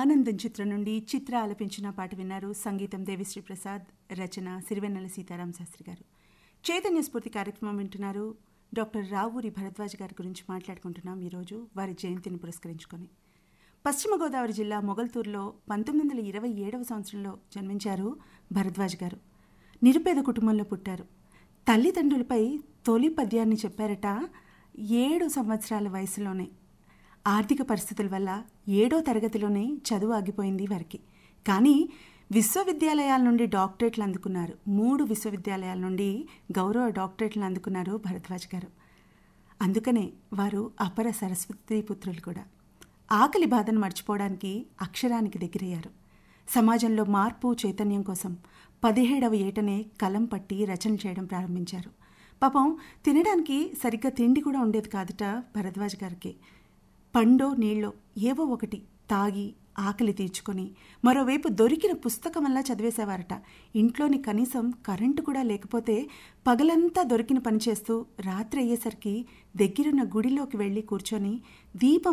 ఆనందం చిత్రం నుండి చిత్ర ఆలపించిన పాట విన్నారు సంగీతం దేవిశ్రీ ప్రసాద్ రచన సిరివెన్నెల సీతారాం శాస్త్రి గారు చైతన్య స్ఫూర్తి కార్యక్రమం వింటున్నారు డాక్టర్ రావూరి భరద్వాజ్ గారి గురించి మాట్లాడుకుంటున్నాం ఈరోజు వారి జయంతిని పురస్కరించుకొని పశ్చిమ గోదావరి జిల్లా మొగల్తూరులో పంతొమ్మిది వందల ఇరవై ఏడవ సంవత్సరంలో జన్మించారు భరద్వాజ్ గారు నిరుపేద కుటుంబంలో పుట్టారు తల్లిదండ్రులపై తొలి పద్యాన్ని చెప్పారట ఏడు సంవత్సరాల వయసులోనే ఆర్థిక పరిస్థితుల వల్ల ఏడో తరగతిలోనే చదువు ఆగిపోయింది వారికి కానీ విశ్వవిద్యాలయాల నుండి డాక్టరేట్లు అందుకున్నారు మూడు విశ్వవిద్యాలయాల నుండి గౌరవ డాక్టరేట్లు అందుకున్నారు భరద్వాజ్ గారు అందుకనే వారు అపర సరస్వతి పుత్రులు కూడా ఆకలి బాధను మర్చిపోవడానికి అక్షరానికి దగ్గరయ్యారు సమాజంలో మార్పు చైతన్యం కోసం పదిహేడవ ఏటనే కలం పట్టి రచన చేయడం ప్రారంభించారు పాపం తినడానికి సరిగ్గా తిండి కూడా ఉండేది కాదుట భరద్వాజ్ గారికి పండో నీళ్ళో ఏవో ఒకటి తాగి ఆకలి తీర్చుకొని మరోవైపు దొరికిన పుస్తకమల్లా చదివేసేవారట ఇంట్లోని కనీసం కరెంటు కూడా లేకపోతే పగలంతా దొరికిన పని చేస్తూ రాత్రి అయ్యేసరికి దగ్గరున్న గుడిలోకి వెళ్ళి కూర్చొని దీపం